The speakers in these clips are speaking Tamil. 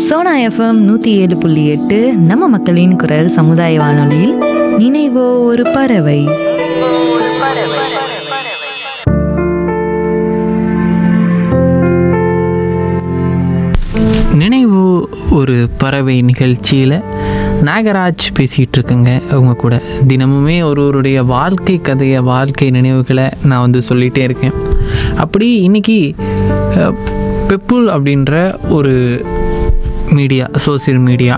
சோனா எஃப்எம் நூற்றி ஏழு புள்ளி எட்டு நம்ம மக்களின் குரல் சமுதாய வானொலியில் நினைவோ ஒரு பறவை நினைவு ஒரு பறவை நிகழ்ச்சியில் நாகராஜ் பேசிகிட்டு இருக்குங்க அவங்க கூட தினமுமே ஒருவருடைய வாழ்க்கை கதையை வாழ்க்கை நினைவுகளை நான் வந்து சொல்லிகிட்டே இருக்கேன் அப்படி இன்னைக்கு அஹ், பெப்புல் அப்படின்ற ஒரு மீடியா சோசியல் மீடியா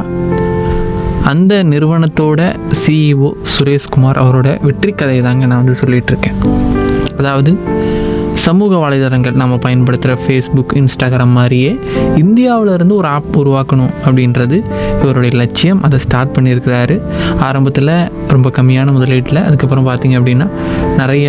அந்த நிறுவனத்தோட சிஇஓ சுரேஷ்குமார் அவரோட வெற்றி கதையை தாங்க நான் வந்து சொல்லிகிட்டு இருக்கேன் அதாவது சமூக வலைதளங்கள் நம்ம பயன்படுத்துகிற ஃபேஸ்புக் இன்ஸ்டாகிராம் மாதிரியே இந்தியாவுல இருந்து ஒரு ஆப் உருவாக்கணும் அப்படின்றது இவருடைய லட்சியம் அதை ஸ்டார்ட் பண்ணியிருக்கிறாரு ஆரம்பத்தில் ரொம்ப கம்மியான முதலீட்டில் அதுக்கப்புறம் பார்த்தீங்க அப்படின்னா நிறைய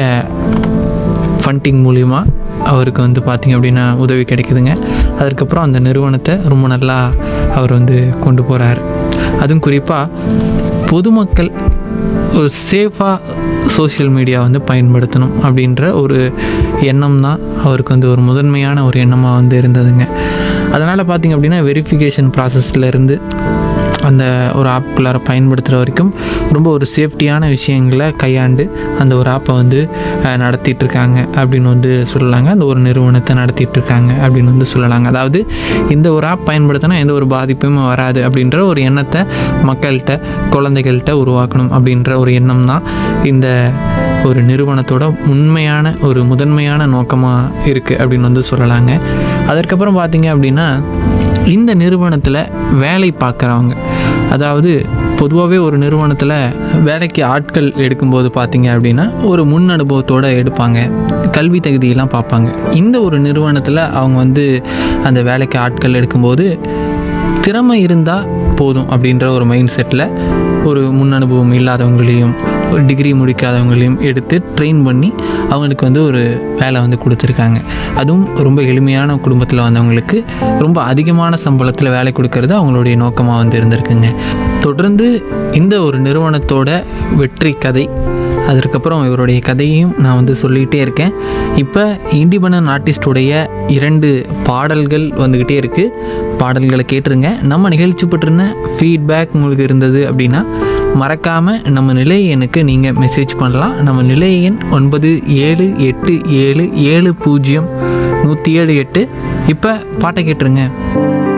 ஃபண்டிங் மூலிமா அவருக்கு வந்து பார்த்திங்க அப்படின்னா உதவி கிடைக்குதுங்க அதுக்கப்புறம் அந்த நிறுவனத்தை ரொம்ப நல்லா அவர் வந்து கொண்டு போகிறாரு அதுவும் குறிப்பாக பொதுமக்கள் ஒரு சேஃபாக சோஷியல் மீடியா வந்து பயன்படுத்தணும் அப்படின்ற ஒரு எண்ணம் தான் அவருக்கு வந்து ஒரு முதன்மையான ஒரு எண்ணமாக வந்து இருந்ததுங்க அதனால் பார்த்திங்க அப்படின்னா வெரிஃபிகேஷன் ப்ராசஸ்லேருந்து அந்த ஒரு ஆப்புக்குள்ளார பயன்படுத்துகிற வரைக்கும் ரொம்ப ஒரு சேஃப்டியான விஷயங்களை கையாண்டு அந்த ஒரு ஆப்பை வந்து அஹ், நடத்திட்டு இருக்காங்க அப்படின்னு வந்து சொல்லலாங்க அந்த ஒரு நிறுவனத்தை நடத்திட்டு இருக்காங்க அப்படின்னு வந்து சொல்லலாங்க அதாவது இந்த ஒரு ஆப் பயன்படுத்தினா எந்த ஒரு பாதிப்பும் வராது அப்படின்ற ஒரு எண்ணத்தை மக்கள்கிட்ட குழந்தைகள்கிட்ட உருவாக்கணும் அப்படின்ற ஒரு எண்ணம் தான் இந்த ஒரு நிறுவனத்தோட உண்மையான ஒரு முதன்மையான நோக்கமாக இருக்குது அப்படின்னு வந்து சொல்லலாங்க அதற்கப்புறம் பார்த்தீங்க அப்படின்னா இந்த நிறுவனத்தில் வேலை பார்க்குறவங்க அதாவது பொதுவாகவே ஒரு நிறுவனத்தில் வேலைக்கு ஆட்கள் எடுக்கும்போது பார்த்தீங்க அப்படின்னா ஒரு முன் அனுபவத்தோடு எடுப்பாங்க கல்வி தகுதியெல்லாம் பார்ப்பாங்க இந்த ஒரு நிறுவனத்தில் அவங்க வந்து அந்த வேலைக்கு ஆட்கள் எடுக்கும்போது திறமை இருந்தால் போதும் அப்படின்ற ஒரு மைண்ட் செட்டில் ஒரு முன் அனுபவம் இல்லாதவங்களையும் ஒரு டிகிரி முடிக்காதவங்களையும் எடுத்து ட்ரெயின் பண்ணி அவங்களுக்கு வந்து ஒரு வேலை வந்து கொடுத்துருக்காங்க அதுவும் ரொம்ப எளிமையான குடும்பத்தில் வந்தவங்களுக்கு ரொம்ப அதிகமான சம்பளத்தில் வேலை கொடுக்கறது அவங்களுடைய நோக்கமாக வந்து இருந்திருக்குங்க தொடர்ந்து இந்த ஒரு நிறுவனத்தோட வெற்றி கதை அதற்கப்புறம் இவருடைய கதையையும் நான் வந்து சொல்லிகிட்டே இருக்கேன் இப்போ இண்டிபெண்ட் ஆர்டிஸ்டுடைய இரண்டு பாடல்கள் வந்துக்கிட்டே இருக்குது பாடல்களை கேட்டுருங்க நம்ம நிகழ்ச்சி பற்றின ஃபீட்பேக் உங்களுக்கு இருந்தது அப்படின்னா மறக்காமல் நம்ம நிலைய எண்ணுக்கு நீங்கள் மெசேஜ் பண்ணலாம் நம்ம நிலைய எண் ஒன்பது ஏழு எட்டு ஏழு ஏழு பூஜ்ஜியம் நூற்றி ஏழு எட்டு இப்போ பாட்டை கேட்டுருங்க